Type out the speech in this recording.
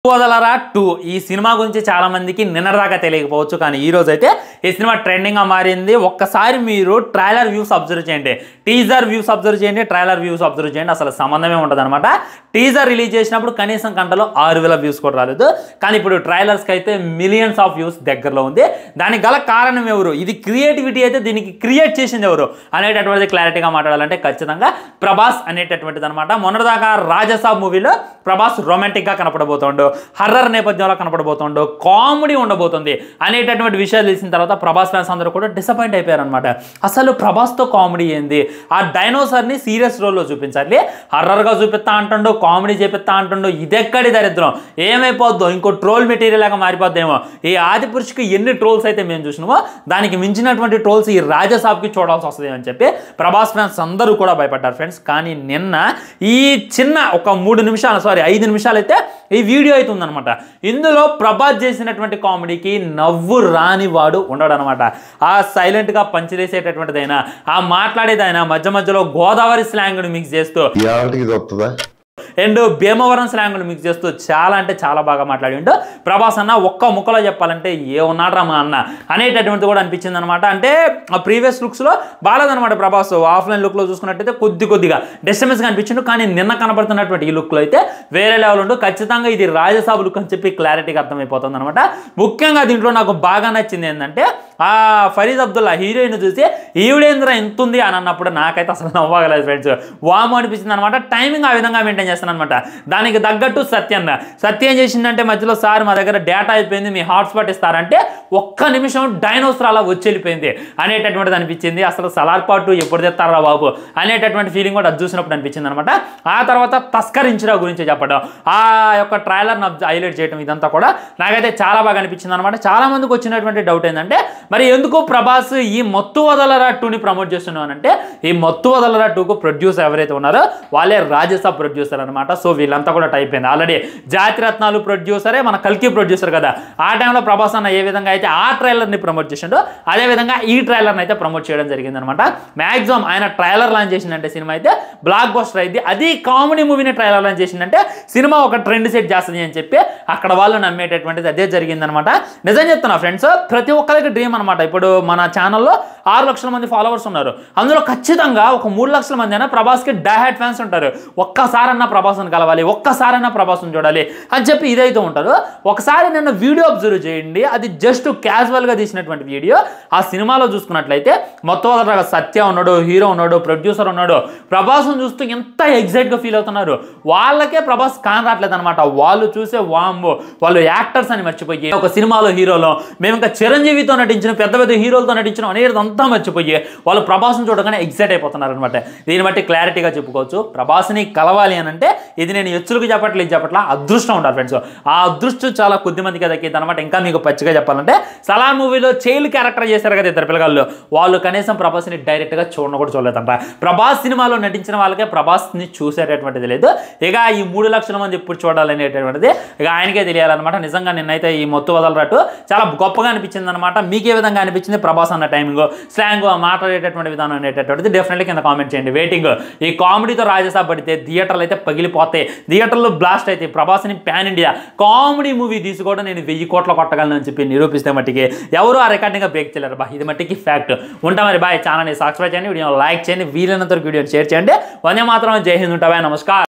వదలరా టూ ఈ సినిమా గురించి చాలా మందికి నిన్నదాకా తెలియకపోవచ్చు కానీ ఈ రోజు అయితే ఈ సినిమా ట్రెండింగ్ గా మారింది ఒక్కసారి మీరు ట్రైలర్ వ్యూస్ అబ్జర్వ్ చేయండి టీజర్ వ్యూస్ అబ్జర్వ్ చేయండి ట్రైలర్ వ్యూస్ అబ్జర్వ్ చేయండి అసలు సంబంధమే ఉండదు అనమాట టీజర్ రిలీజ్ చేసినప్పుడు కనీసం గంటలో ఆరు వేల వ్యూస్ కూడా రాలేదు కానీ ఇప్పుడు ట్రైలర్స్కి అయితే మిలియన్స్ ఆఫ్ వ్యూస్ దగ్గరలో ఉంది దానికి గల కారణం ఎవరు ఇది క్రియేటివిటీ అయితే దీనికి క్రియేట్ చేసింది ఎవరు అనేటటువంటిది క్లారిటీగా మాట్లాడాలంటే ఖచ్చితంగా ప్రభాస్ అనేటటువంటిది అనమాట మొన్నటిదాకా రాజసాబ్ మూవీలో ప్రభాస్ రొమాంటిక్గా కనపడబోతుండు హర్రర్ నేపథ్యంలో కనపడబోతుండు కామెడీ ఉండబోతుంది అనేటటువంటి విషయాలు తెలిసిన తర్వాత ప్రభాస్ ఫ్యాన్స్ అందరూ కూడా డిసప్పాయింట్ అయిపోయారు అనమాట అసలు ప్రభాస్తో కామెడీ ఏంది ఆ డైనోసార్ని సీరియస్ రోల్లో చూపించాలి హర్రర్గా చూపిస్తా అంటుండు కామెడీ చేపిస్తా అంటుండు ఇదెక్కడి దరిద్రం ఏమైపోద్దో ఇంకో ట్రోల్ మెటీరియల్ లాగా మారిపోద్దేమో ఈ ఆది పురుషుకి ఎన్ని ట్రోల్స్ అయితే మేము చూసినామో దానికి మించినటువంటి ట్రోల్స్ ఈ రాజసాబ్కి చూడాల్సి వస్తుంది అని చెప్పి ప్రభాస్ ఫ్యాన్స్ అందరూ కూడా భయపడ్డారు ఫ్రెండ్స్ కానీ నిన్న ఈ చిన్న ఒక మూడు నిమిషాలు సారీ ఐదు నిమిషాలు అయితే ఈ వీడియో అయితే ఉందన్నమాట ఇందులో ప్రభాస్ చేసినటువంటి కామెడీకి నవ్వు రాని వాడు ఉండడు అనమాట ఆ సైలెంట్గా పంచిలేసేటటువంటిదైనా ఆ మాట్లాడేదైనా మధ్య మధ్యలో గోదావరి స్లాంగ్ని మిక్స్ చేస్తూ ఈ ఆటకి ఇది వస్తుందా అండ్ భీమవరం స్లాంగ్లు మిక్స్ చేస్తూ చాలా అంటే చాలా బాగా మాట్లాడిండు ప్రభాస్ అన్న ఒక్క ముక్కలో చెప్పాలంటే ఏ ఉన్నాడ్రా మా అన్న అనేటటువంటిది కూడా అనిపించింది అనమాట అంటే ఆ ప్రీవియస్ లుక్స్లో బాగాలేదన్నమాట ప్రభాస్ ఆఫ్లైన్ లుక్లో చూసుకున్నట్టయితే కొద్ది కొద్దిగా డిస్టర్బెన్స్గా అనిపించిండు కానీ నిన్న కనబడుతున్నటువంటి ఈ లుక్లో అయితే వేరే లెవెల్ ఉండు ఖచ్చితంగా ఇది రాజసాబు లుక్ అని చెప్పి క్లారిటీగా అర్థమైపోతుంది అనమాట ముఖ్యంగా దీంట్లో నాకు బాగా నచ్చింది ఏంటంటే ఆ ఫరీద్ అబ్దుల్లా హీరోయిన్ చూసి ఈవిడేంద్ర ఎంత ఉంది అని అన్నప్పుడు నాకైతే అసలు నవ్వగలేదు ఫ్రెండ్స్ వాము అనిపించింది అనమాట టైమింగ్ ఆ విధంగా మెయింటైన్ చేస్తాను అనమాట దానికి తగ్గట్టు సత్యన్న సత్యం చేసిందంటే మధ్యలో సార్ మా దగ్గర డేటా అయిపోయింది మీ హాట్స్పాట్ ఇస్తారంటే ఒక్క నిమిషం డైనోసర్ అలా వచ్చి వెళ్ళిపోయింది అనేటటువంటిది అనిపించింది అసలు సలార్ పాటు ఎప్పుడు తెస్తారా బాబు అనేటటువంటి ఫీలింగ్ కూడా అది చూసినప్పుడు అనిపించింది అనమాట ఆ తర్వాత తస్కరించరా గురించి చెప్పడం ఆ యొక్క ట్రైలర్ని హైలైట్ చేయడం ఇదంతా కూడా నాకైతే చాలా బాగా అనిపించింది అనమాట చాలా మందికి వచ్చినటువంటి డౌట్ ఏంటంటే మరి ఎందుకు ప్రభాస్ ఈ మత్తు వదలరా టూని ప్రమోట్ చేస్తున్నావు అని అంటే ఈ మత్తు వదలరా టూకు ప్రొడ్యూసర్ ఎవరైతే ఉన్నారో వాళ్ళే రాజసాబ్ ప్రొడ్యూసర్ అనమాట సో వీళ్ళంతా కూడా టైప్ అయింది ఆల్రెడీ జాతిరత్నాలు ప్రొడ్యూసరే మన కల్కి ప్రొడ్యూసర్ కదా ఆ టైంలో ప్రభాస్ అన్న ఏ విధంగా అయితే ఆ ట్రైలర్ని ప్రమోట్ చేసిండో అదే విధంగా ఈ ట్రైలర్ని అయితే ప్రమోట్ చేయడం జరిగింది అనమాట మ్యాక్సిమం ఆయన ట్రైలర్ లాంచ్ చేసిందంటే సినిమా అయితే బ్లాక్ బస్టర్ అయింది అది కామెడీ మూవీని ట్రైలర్ లాంచ్ చేసిందంటే సినిమా ఒక ట్రెండ్ సెట్ చేస్తుంది అని చెప్పి అక్కడ వాళ్ళు నమ్మేటటువంటిది అదే జరిగిందనమాట నిజం చెప్తున్నా ఫ్రెండ్స్ ప్రతి ఒక్కరికి డ్రీమ్ అనమాట ఇప్పుడు మన ఛానల్లో ఆరు లక్షల మంది ఫాలోవర్స్ ఉన్నారు అందులో ఖచ్చితంగా ఒక మూడు లక్షల మంది అయినా ప్రభాస్కి డైహాట్ ఫ్యాన్స్ ఉంటారు ఒక్కసారన్నా ప్రభాస్ని కలవాలి ఒక్కసారన్నా ప్రభాస్ని చూడాలి అని చెప్పి ఇదైతే ఉంటారు ఒకసారి నిన్న వీడియో అబ్జర్వ్ చేయండి అది జస్ట్ క్యాజువల్గా తీసినటువంటి వీడియో ఆ సినిమాలో చూసుకున్నట్లయితే మొత్తం అదనగా సత్య ఉన్నాడు హీరో ఉన్నాడు ప్రొడ్యూసర్ ఉన్నాడు ప్రభాస్ని చూస్తూ ఎంత ఎగ్జైట్గా ఫీల్ అవుతున్నారు వాళ్ళకే ప్రభాస్ కాన్ రావట్లేదు అనమాట వాళ్ళు చూసే వాంబో వాళ్ళు యాక్టర్స్ అని మర్చిపోయి ఒక సినిమాలో హీరోలో మేము ఇంకా చిరంజీవితో నటించిన పెద్ద పెద్ద హీరోలతో నటించిన అనేది అంతా మర్చిపోయి వాళ్ళు ప్రభాస్ని చూడగానే ఎగ్జైట్ అయిపోతున్నారు అనమాట దీన్ని బట్టి క్లారిటీగా చెప్పుకోవచ్చు ప్రభాస్ని కలవాలి అని అంటే ఇది నేను ఎచ్చులకు చెప్పట్లేదు చెప్పట్లా అదృష్టం ఉండాలి ఫ్రెండ్స్ ఆ అదృష్టం చాలా కొద్ది మందికి దక్కింది అనమాట ఇంకా మీకు పచ్చిగా చెప్పాలంటే సలార్ మూవీలో చైల్డ్ క్యారెక్టర్ చేశారు కదా ఇద్దరు పిల్లగాళ్ళు వాళ్ళు కనీసం ప్రభాస్ని డైరెక్ట్గా చూడడం కూడా చూడలేదంట ప్రభాస్ సినిమాలో నటించిన వాళ్ళకే ప్రభాస్ని చూసేటటువంటిది లేదు ఇక ఈ మూడు లక్షల మంది ఎప్పుడు చూడాలనేటటువంటిది ఇక ఆయనకే తెలియాలన్నమాట నిజంగా నిన్నైతే ఈ మొత్తు వదలరట్టు చాలా గొప్పగా అనిపించింది అనమాట మీకు ఏ విధంగా అనిపించింది ప్రభాస్ అన్న టైమింగ్ స్లాంగ్ మాట్లాడేటటువంటి విధానం అనేటటువంటిది డెఫినెట్లీ కింద కామెంట్ చేయండి వెయిటింగ్ ఈ కామెడీతో రాజసాబ్ పడితే థియేటర్లు అయితే పగిలిపోతాయి థియేటర్లో బ్లాస్ట్ అయితే ప్రభాస్ని ప్యాన్ ఇండియా కామెడీ మూవీ తీసి కూడా నేను వెయ్యి కోట్ల కొట్టగలను అని చెప్పి నిరూపిస్తే మట్టికి ఎవరు ఆ రికార్డింగ్గా బ్రేక్ చేయలేరు బా ఇది మట్టికి ఫ్యాక్ట్ ఉంటా మరి బాయ్ ఛానల్ని సబ్స్క్రైబ్ చేయండి వీడియో లైక్ చేయండి వీలైనంత వరకు వీడియోని షేర్ చేయండి వందే మాత్రం జై హింద్ ఉంటావా నమస్కారం